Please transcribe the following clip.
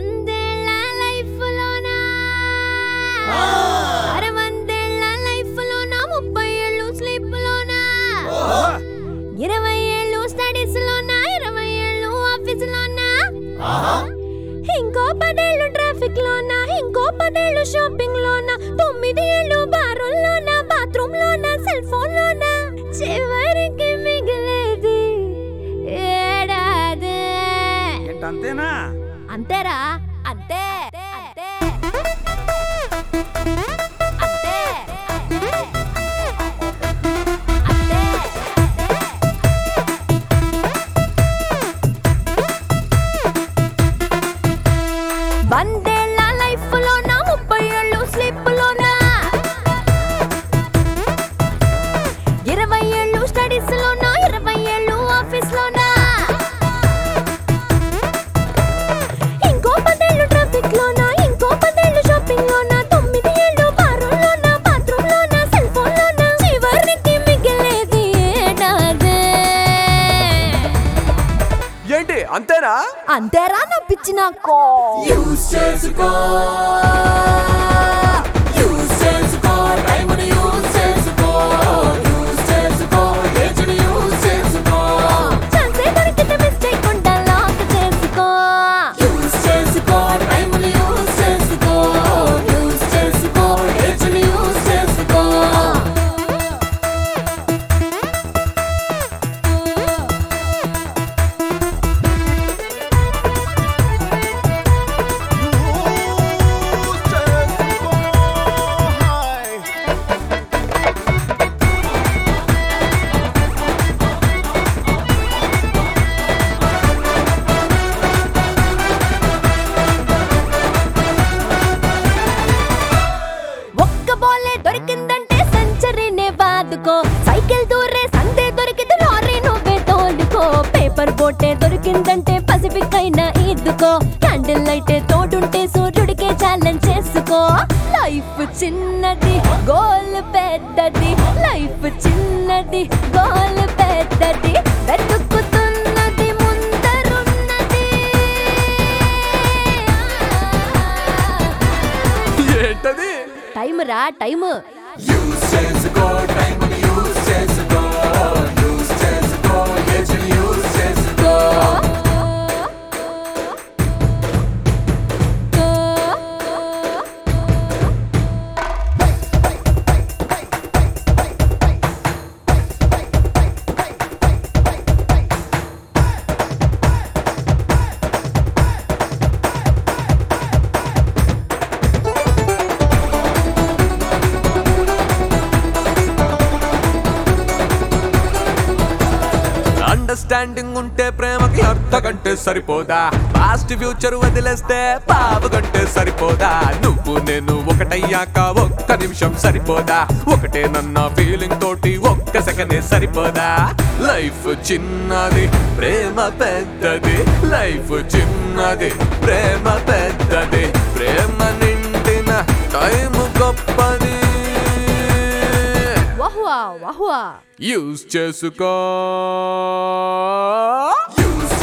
వందేళ్ల లైఫ్ లోనా అరే వందేళ్ల లైఫ్ లోనా ముప్పై ఏళ్ళు స్లీప్ లోనా ఇరవై ఏళ్ళు స్టడీస్ లోనా ఇరవై ఏళ్ళు ఆఫీస్ లోనా ఇంకో పదేళ్ళు ట్రాఫిక్ లోనా ఇంకో పదేళ్ళు షాపింగ్ లోనా తొమ్మిది ఏళ్ళు బారుల్లోనా బాత్రూమ్ లోనా సెల్ ఫోన్ లోనా చివరికి మిగిలేది ఏడాది ఏంటంతేనా అంతేరా అంతే అంతే అంతే అంతే వందేళ్ల లైఫ్ లోనా ముప్పై ఏళ్ళు స్లీప్ లోనా ఇరవై ఏళ్ళు స్టడీస్ లోనా ఇరవై ఏళ్ళు ఆఫీస్ లోనా ఇంకో పదేళ్ళు ట్రాఫిక్ లోనా ఇంకో పదేళ్ళు షాపింగ్ లోనా తొమ్మిది ఏళ్ళు బారుల్లోనా బాత్రూమ్ లోనా సెల్ ఫోన్ లోనా చివరికి మిగిలేది ఏడాదే ఏంటి అంతేనా అంతేరా నా పిచ్చి నాకు యూస్ చేసుకో యూస్ చేసుకో టైంని యూస్ చేసుకో యూస్ చేసుకో ఏజ్ని యూస్ చేసుకో ఛాన్సే దొరికితే మిస్టేక్ ఉండా లాక్ చేసుకో యూస్ చేసుకో టైంని యూస్ చేసుకో యూస్ చేసుకో ఏజ్ని యూస్ చేసుకో ఒక్క బాలే దొరికిందంటే సెంచరీనే బాదుకో సైకిల్ దూరే సందే దొరికితే లారీ నువ్వే తోలుకో పేపర్ బోటే దొరికిందంటే పసిఫిక్ అయినా ఈదుకో క్యాండిల్ లైటే తోడుంటే సూర్యుడికే ఛాలెంజ్ చేసుకో లైఫ్ చిన్నది గోల్ పెద్దది లైఫ్ చిన్నది గోల్ పెద్దది వెతుకుతున్నది ముందరున్నది ఏంటది టైం రా టైం యూస్ చేసుకో టైంని యూస్ చేసుకో యూస్ చేసుకో ఏజ్ని యూస్ చేసుకో అండర్స్టాండింగ్ ఉంటే ప్రేమకి అర్ధ గంటే సరిపోదా పాస్ట్ ఫ్యూచర్ వదిలేస్తే పావు గంటే సరిపోదా నువ్వు నేను ఒకటయ్యాక ఒక్క నిమిషం సరిపోదా ఒకటే నన్న ఫీలింగ్ తోటి ఒక్క సెకండే సరిపోదా లైఫ్ చిన్నది ప్రేమ పెద్దది లైఫ్ చిన్నది ప్రేమ పెద్దది ప్రేమ నిండిన టైం గొప్పది వహువా వహువా యూస్ చేసుకో యూస్